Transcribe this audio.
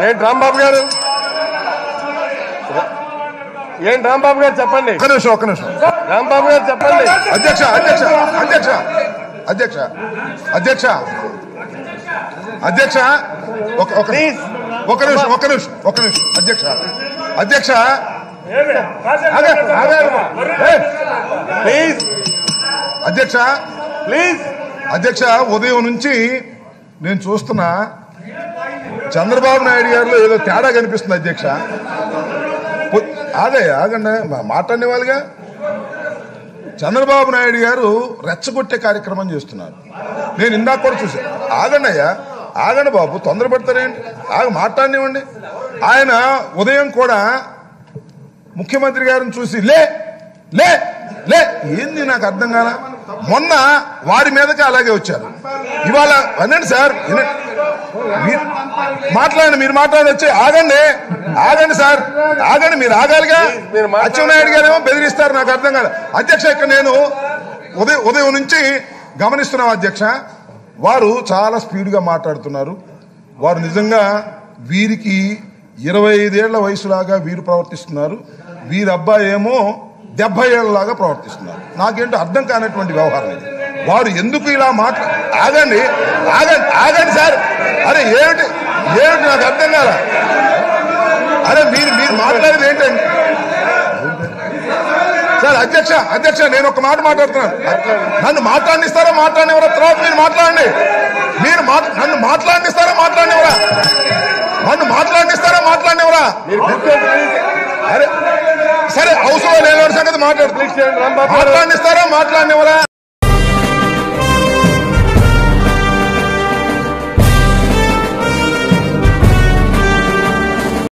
ఏంటి రాంబాబు గారు ఏంటి రాంబాబు గారు చెప్పండి ఒక్క నిమిషం ఒక్క నిమిషం రాంబాబు గారు చెప్పండి అధ్యక్ష అధ్యక్ష అధ్యక్ష అధ్యక్ష అధ్యక్ష అధ్యక్ష ఒక ఒక Please. ఒక నిమిషం ఒక నిమిషం ఒక నిమిషం అధ్యక్ష అధ్యక్ష ప్లీజ్ అధ్యక్ష ప్లీజ్ అధ్యక్ష ఉదయం నుంచి నేను చూస్తున్నా చంద్రబాబు నాయుడు గారిలో ఏదో తేడా కనిపిస్తుంది అధ్యక్ష పొ- ఆగయ్య ఆగండి మా- మాట్లాడిన వాళ్ళుగా చంద్రబాబు నాయుడు గారు రెచ్చగొట్టే కార్యక్రమం చేస్తున్నారు నేను ఇందాక కూడా చూశాను ఆగండి అయ్యా ఆగండి బాబు తొందరపడతారేంటి ఆగ మాట్లాడినివ్వండి ఆయన ఉదయం కూడా ముఖ్యమంత్రి గారిని చూసి లే లే లే ఏంది నాకు అర్థం కాల మొన్న వారి మీదకి అలాగే వచ్చారు ఇవాళ వినండి సార్ వినండి. మీరు మాట్లాడండి మీరు మాట్లాడొచ్చి ఆగండి ఆగండి సార్ ఆగండి మీరు ఆగాలిగా మీరు మాట్లాడండి. అచ్చెన్నాయుడు గారేమో బెదిరిస్తారు నాకు అర్థం కాదు అధ్యక్ష ఇక్కడ నేను ఉదయం ఉదయం నుంచి గమనిస్తున్నాం అధ్యక్ష వారు చాలా స్పీడ్గా మాట్లాడుతున్నారు వారు నిజంగా వీరికి ఇరవై ఐదేళ్ల వయసులాగా వీరు ప్రవర్తిస్తున్నారు వీరి అబ్బాయి ఏమో డెబ్బై ఏళ్ళలాగా ప్రవర్తిస్తున్నారు నాకేంటో అర్థం కానటువంటి వ్యవహారం ఇది వారు ఎందుకు ఇలా మాట్లా ఆగండి ఆగండి ఆగండి సార్ అరే ఏమిటి ఏమిటి నాకు అర్థం కాల అరే మీరు మీరు మాట్లాడేది ఏంటండి సార్ అధ్యక్ష అధ్యక్ష నేను ఒక మాట మాట్లాడుతున్నాను నన్ను మాట్లాడిస్తారా మాట్లాడినవరా తర్వాత మీరు మాట్లాడండి మీరు మాట్- నన్ను మాట్లాడిస్తారా మాట్లాడినవరా నన్ను మాట్లాడిస్తారా మాట్లాడినవరా మీరు కూర్చోండి ప్లీజ్ అరే సరే అవసరం లేని సంగతి మాట్లాడుతున్నా ప్లీజ్ చేయండి రాంబాబు గారు మాట్లాడిస్తారా మాట్లాడినవరా